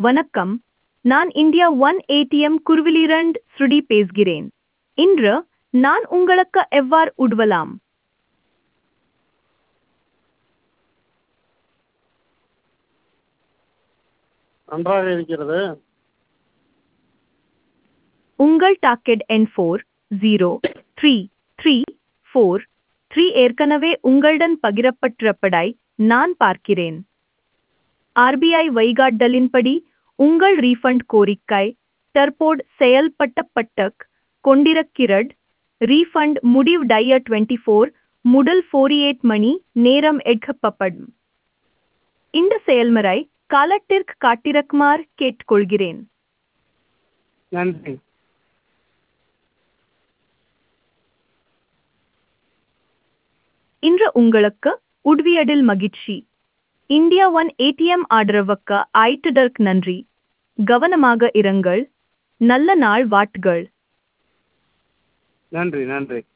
வணக்கம் நான் India one ATM குருவிலிரண்ட் ஸ்ருதி பேசுகிறேன் இன்று நான் உங்களுக்கு எவ்வாறு உதவலாம் நன்றாக இருக்கிறது உங்கள் டாக்கெட் எண் four zero three three four three ஏற்கனவே உங்களுடன் பகிரப்பட்டிருப்பதை நான் பார்க்கிறேன் ஆர்பிஐ வழிகாட்டலின்படி உங்கள் ரீஃபண்ட் கோரிக்கை தற்போது செயல்பட்டப்பட்டக் கொண்டிருக்கிறது ரீஃபண்ட் முடிவடைய டுவெண்ட்டி ஃபோர் முதல் ஃபோர்டி எயிட் மணி நேரம் எடுக்கப்படும் இந்த செயல்முறை காலத்திற்கு காட்டிருக்குமாறு கேட்டுக்கொள்கிறேன் நன்றி இன்று உங்களுக்கு உதவியதில் மகிழ்ச்சி இந்தியா ஒன் ஏடிஎம் ஆதரவுக்கு ஆயிட்டதற்கு நன்றி கவனமாக இருங்கள் நல்ல நாள் வாட்கள் நன்றி நன்றி